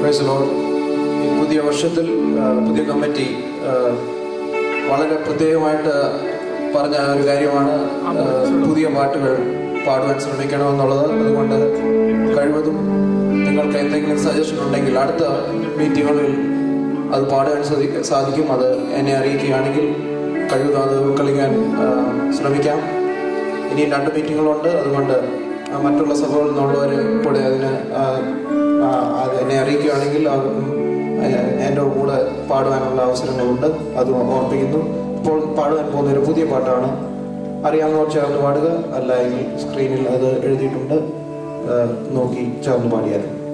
Praise the Lord. ഈ പുതിയ വർഷത്തിൽ ആ, പുതിയ കമ്മിറ്റി ആ, വളരെ പ്രത്യേകമായിട്ട് പറഞ്ഞ ഒരു കാര്യമാണ് ആ, പുതിയ പാട്ടുകൾ പാടുവാൻ ശ്രമിക്കണമെന്നുള്ളത് അതുകൊണ്ട് കഴിവതും നിങ്ങൾക്ക് എന്തെങ്കിലും സജഷൻ ഉണ്ടെങ്കിൽ അടുത്ത മീറ്റിങ്ങുകളിൽ അത് പാടുവാൻ സാധി- സാധിക്കും അത് എന്നെ അറിയിക്കുകയാണെങ്കിൽ കഴിവതും അത് ഉൾക്കൊള്ളിക്കാൻ ആ, ശ്രമിക്കാം ഇനി രണ്ട് മീറ്റിങ്ങുകളുണ്ട് അതുകൊണ്ട് ആ, മറ്റുള്ള സഭകളിൽ നിന്നുള്ളവർ കൂടെ അതിന് ആ, ആ, അത് എന്നെ അറിയിക്കുകയാണെങ്കിൽ അവർക്കും ആ, എൻ്റെ കൂടെ പാടുവാനുള്ള അവസരങ്ങളുണ്ട് അത് ഓർപ്പിക്കുന്നു ഇപ്പോൾ പാടുവാൻ പോകുന്ന ഒരു പുതിയ പാട്ടാണ് അറിയാവുന്നവർ ചേർന്ന് പാടുക അല്ല എങ്കിൽ സ്ക്രീനിൽ അത് എഴുതിയിട്ടുണ്ട് ആ, നോക്കി ചേർന്ന് പാടിയാലും